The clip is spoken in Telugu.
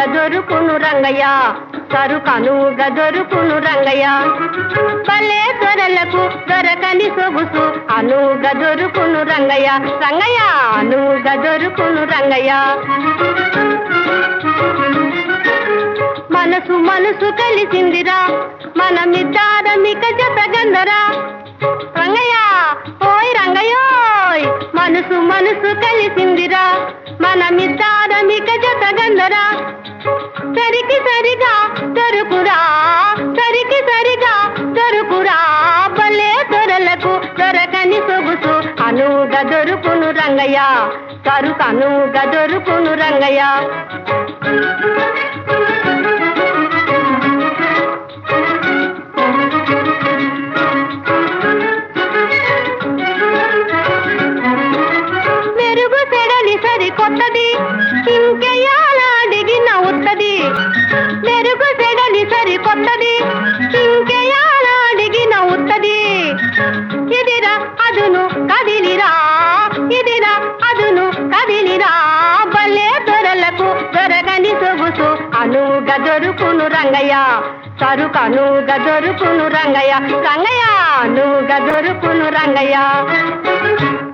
దొరుకును రంగయ్య సరుకనువుగా దొరుకును రంగయ్య పల్లె దొరలకు దొరకని సొగుసు అనువుగా దొరుకును రంగయ్య రంగయ్య అనువుగా దొరుకును రంగయ్య మనసు మనసు కలిసిందిరా మనమిద్దారమిక జతగందరా రంగయ్య ఓయ్ రంగయ్యోయ్ మనసు మనసు కలిసిందిరా మనమిద్దారమిక జతగందరా సరికి సరిగా దొరుకురా సరికి సరిగా దొరుకురా భలే దొరలకు దొరకని సొగుసు అనువుగా దొరుకును రంగయ్య సరుకు అనువుగా దొరుకును రంగయ్య మెరుగు సెడలి సరి కొత్తది ఇంకెయాలాడిగిన ఉత్తది మెరుగు సెడలి సరి కొత్తది ఇంకెయాలాడిగిన ఉత్తది ఇదిరా అదును కదిలిరా ఇదిరా అదును కదిలిరా భలే దొరలకు దొరగని సొగుసు అనువుగా దొరుకును రంగయ్య సరుకు అనువుగా దొరుకును రంగయ్య రంగయ్య అనువుగా దొరుకును రంగయ్య